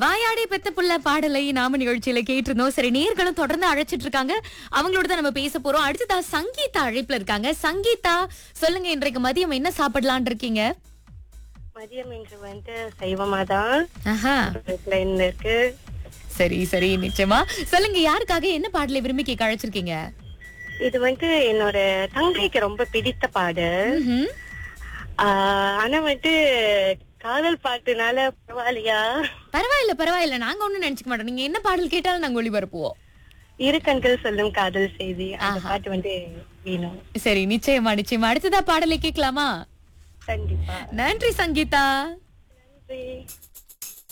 வாயாடி பெத்த புள்ள பாடலை நாம நிகழ்ச்சியில கேட்டிருந்தோம் சரி நேர்களும் தொடர்ந்து அழைச்சிட்டு இருக்காங்க அவங்களோட தான் நம்ம பேச போறோம் அடுத்ததா சங்கீதா அழைப்புல இருக்காங்க சங்கீதா சொல்லுங்க இன்றைக்கு மதியம் என்ன சாப்பிடலாம்னு இருக்கீங்க மதியம் இன்று வந்து சைவமா தான் ஆஹா லைன்ல இருக்கு சரி சரி நிச்சயமா சொல்லுங்க யாருக்காக என்ன பாடலை விரும்பி கேட்க அழைச்சிருக்கீங்க இது வந்து என்னோட தங்கைக்கு ரொம்ப பிடித்த பாடல் ம்ஹும். ஆஹ் ஆனா வந்து காதல் பாட்டுனால பரவாயில்லையா பரவாயில்ல பரவாயில்ல நாங்க ஒண்ணும் நினைச்சுக்க மாட்டோம் நீங்க என்ன பாடல் கேட்டாலும் நாங்க ஒளிபரப்புவோம் இரு கண்கள் சொல்லும் காதல் செய்தி அந்த ஆஹா. பாட்டு வந்து வேணும் சரி நிச்சயமா நிச்சயமா அடுத்ததா பாடலை கேட்கலாமா கண்டிப்பா நன்றி சங்கீதா நன்றி